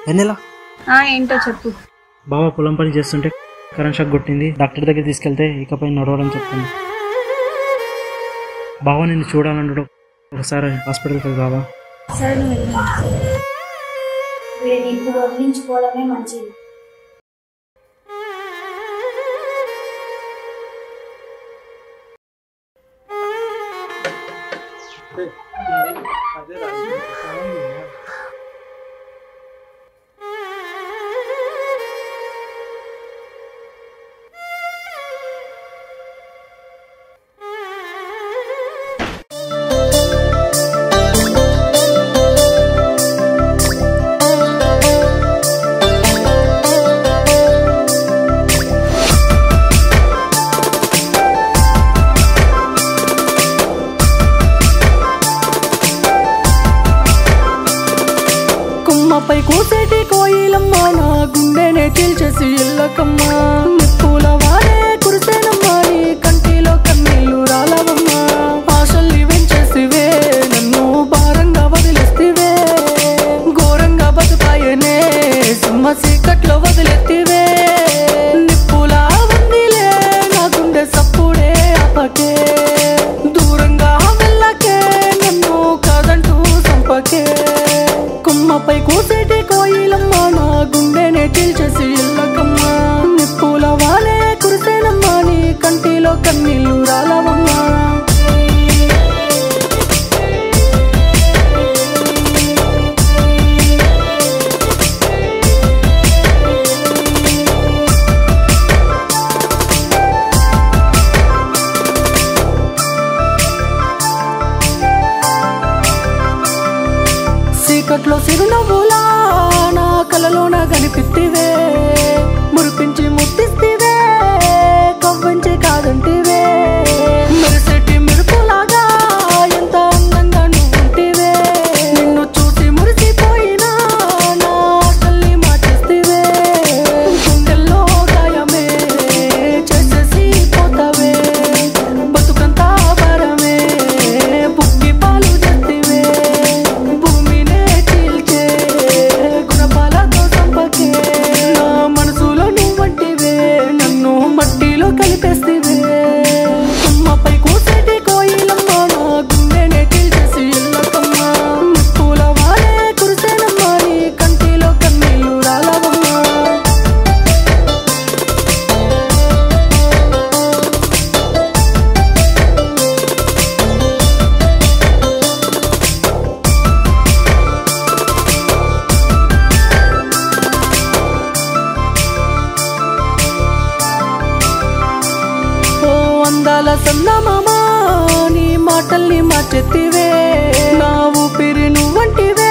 వెన్నెలా ఆ ఏంటో చెప్పు బావ పొలం పని చేస్తుంటే కరెంట్ షాక్ కొట్టింది డాక్టర్ దగ్గర తీసుకెళ్తే ఇకపై నడవడం చెప్తుంది బావ నిన్ను చూడాలంటాడు ఒకసారి హాస్పిటల్కి వెళ్దావా బావా సరే నువ్వు వెళ్ళు. వీడిని ఇప్పుడు వదిలించుకోవడమే మంచిది కుమ్మపై కూసేటి కోయిలమ్మ నా గుండెనే చీల్చేసి ఇల్లకమ్మ నిప్పుల వారే కురిసేనమ్మా నీ కంటిలో కన్నీళ్లు రాలవమ్మా ఆశల్ని వెంచేసివే నన్ను భారంగా వదిలేస్తివే ఘోరంగా బతుకాయనే సింహ సీకట్లో వదిలెత్తివే నిప్పులా ఉందిలే నా గుండె సప్పుడే అపకే దూరంగా వెళ్ళకే నన్ను కాదంటూ సంపకే కుమ్మపై కూసేటి కోయిలమ్మ నా గుండెనే చీల్చేసి ఇల్లకమ్మ నిప్పుల వాలే కురిసేనమ్మా నీ కంటిలో కన్నీళ్లు రాలవమ్మా చీకట్లో సిరునవ్వులా నా కలలోన కనిపిత్తివే మురిపించి ముత్తిస్తివే కవ్వించి కాదంటివే మెరిసెట్టి మెరుపులాగా ఎంత అందంగా నువ్వుంటివే నిన్ను చూసి మురిసిపోయినా నా ఆశల్ని మార్చేస్తివే గుండెల్లో గాయమే చేసేసి పోతావే బతుకంతా భారమే బుక్కి పాలు చేస్తివే భూమినే చీల్చే గుణపాలతో సంపకే నా మనసులో నువ్వంటివే నన్ను మట్టిలో కలిపేస్తివే అమ్మపై కూసేటి కోయిలమ్మ నా గుండెనే చీల్చేసి ఇల్లకమ్మ నిప్పుల వాలే కురిసేనమ్మా నీ కంటిలో కన్నీళ్ళు రాలవమ్మా ఓ అందాల సన్నమామ నీ మాటల్ని మార్చెత్తివే నా ఊపిరి నువ్వంటివే